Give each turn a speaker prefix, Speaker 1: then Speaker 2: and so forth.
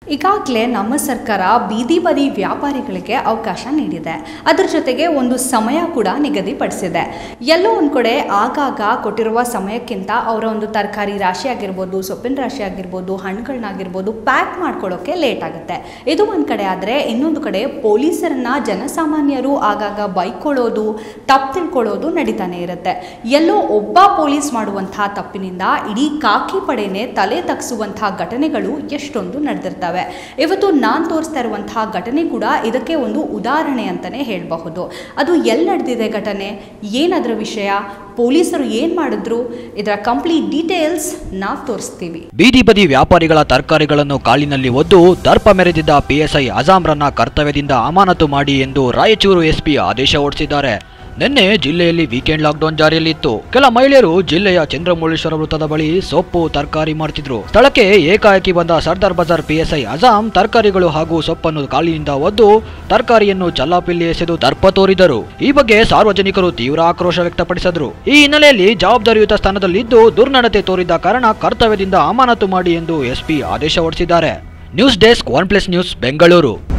Speaker 1: ಈಗಾಗಲೇ ನಮ್ಮ ಸರ್ಕಾರ ಬೀದಿ ಬದಿ ವ್ಯಾಪಾರಿಗಳಿಗೆ ಅವಕಾಶ ನೀಡಿದೆ ಅದರ ಜೊತೆಗೆ ಒಂದು ಸಮಯ ಕೂಡ ನಿಗದಿಪಡಿಸಿದೆ ಎಲ್ಲೋ ಒಂದು ಕಡೆ ಆಗಾಗ ಕೊಟ್ಟಿರುವ ಸಮಯಕ್ಕಿಂತ ಅವರ ಒಂದು ತರಕಾರಿ ರಾಶಿ ಆಗಿರ್ಬೋದು ಸೊಪ್ಪಿನ ರಾಶಿ ಆಗಿರ್ಬೋದು ಹಣ್ಣುಗಳನ್ನಾಗಿರ್ಬೋದು ಪ್ಯಾಕ್ ಮಾಡ್ಕೊಳ್ಳೋಕೆ ಲೇಟ್ ಆಗುತ್ತೆ ಇದು ಒಂದು ಕಡೆ ಆದರೆ ಇನ್ನೊಂದು ಕಡೆ ಪೊಲೀಸರನ್ನ ಜನಸಾಮಾನ್ಯರು ಆಗಾಗ ಬೈಕೊಳ್ಳೋದು ತಪ್ಪು ತಿಳ್ಕೊಳ್ಳೋದು ನಡೀತಾನೆ ಇರುತ್ತೆ ಎಲ್ಲೋ ಒಬ್ಬ ಪೊಲೀಸ್ ಮಾಡುವಂತಹ ತಪ್ಪಿನಿಂದ ಇಡೀ ಕಾಕಿ ಪಡೆನೇ ತಲೆ ತಗ್ಸುವಂತಹ ಘಟನೆಗಳು ಎಷ್ಟೊಂದು ನಡೆದಿರ್ತವೆ ಇವತ್ತು ನಾನು ತೋರಿಸ್ತಾ ಇರುವಂತಹ ಘಟನೆ ಕೂಡ ಇದಕ್ಕೆ ಒಂದು ಉದಾಹರಣೆ ಅಂತಲೇ ಹೇಳಬಹುದು ಅದು ಎಲ್ಲಿ ನಡೆದಿದೆ ಘಟನೆ ಏನದರ ವಿಷಯ ಪೊಲೀಸರು ಏನು ಮಾಡಿದ್ರು ಇದರ ಕಂಪ್ಲೀಟ್ ಡೀಟೇಲ್ಸ್ ನಾವು ತೋರಿಸ್ತೀವಿ
Speaker 2: ಬೀದಿ ಬದಿ ವ್ಯಾಪಾರಿಗಳ ತರಕಾರಿಗಳನ್ನು ಕಾಲಿನಲ್ಲಿ ಒದ್ದು ದರ್ಪ ಮೆರೆದಿದ್ದ ಪಿಎಸ್ಐ ಅಜಾಮ್ರನ್ನ ಕರ್ತವ್ಯದಿಂದ ಅಮಾನತು ಮಾಡಿ ಎಂದು ರಾಯಚೂರು ಎಸ್ಪಿ ಆದೇಶ ಹೊರಡಿಸಿದ್ದಾರೆ ನಿನ್ನೆ ಜಿಲ್ಲೆಯಲ್ಲಿ ವೀಕೆಂಡ್ ಲಾಕ್ಡೌನ್ ಜಾರಿಯಲ್ಲಿತ್ತು ಕೆಲ ಮಹಿಳೆಯರು ಜಿಲ್ಲೆಯ ಚಂದ್ರಮೌಳೇಶ್ವರ ವೃತ್ತದ ಬಳಿ ಸೊಪ್ಪು ತರಕಾರಿ ಮಾರ್ತಿದ್ರು ಸ್ಥಳಕ್ಕೆ ಏಕಾಏಕಿ ಬಂದ ಸರ್ದಾರ್ ಬಜಾರ್ ಪಿಎಸ್ಐ ಅಜಾಮ್ ತರಕಾರಿಗಳು ಹಾಗೂ ಸೊಪ್ಪನ್ನು ಕಾಲಿನಿಂದ ಒದ್ದು ತರಕಾರಿಯನ್ನು ಚಲ್ಲಾಪಿಲ್ಲಿ ಎಸೆದು ದರ್ಪ ತೋರಿದರು ಈ ಬಗ್ಗೆ ಸಾರ್ವಜನಿಕರು ತೀವ್ರ ಆಕ್ರೋಶ ವ್ಯಕ್ತಪಡಿಸಿದರು ಈ ಹಿನ್ನೆಲೆಯಲ್ಲಿ ಜವಾಬ್ದಾರಿಯುತ ಸ್ಥಾನದಲ್ಲಿದ್ದು ದುರ್ನಡತೆ ತೋರಿದ ಕಾರಣ ಕರ್ತವ್ಯದಿಂದ ಅಮಾನತು ಮಾಡಿ ಎಂದು ಎಸ್ಪಿ ಆದೇಶ ಹೊರಡಿಸಿದ್ದಾರೆ news desk one plus news Bengaluru